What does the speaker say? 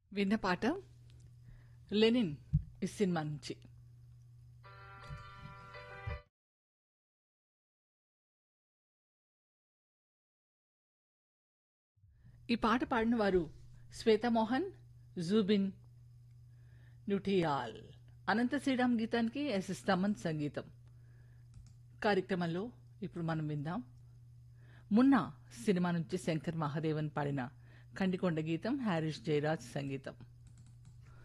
విన్న పాట లెనిన్ ఈ సినిమా నుంచి ఈ పాట పాడిన వారు శ్వేతమోహన్ జూబిన్ న్యూటియాల్ అనంత శ్రీరామ్ గీతానికి ఎస్ఎస్ తమన్ సంగీతం కార్యక్రమంలో ఇప్పుడు మనం విందాం మున్నా సినిమా నుంచి శంకర్ మహాదేవన్ పాడిన కండికొండ గీతం హారిస్ జయరాజ్ సంగీతం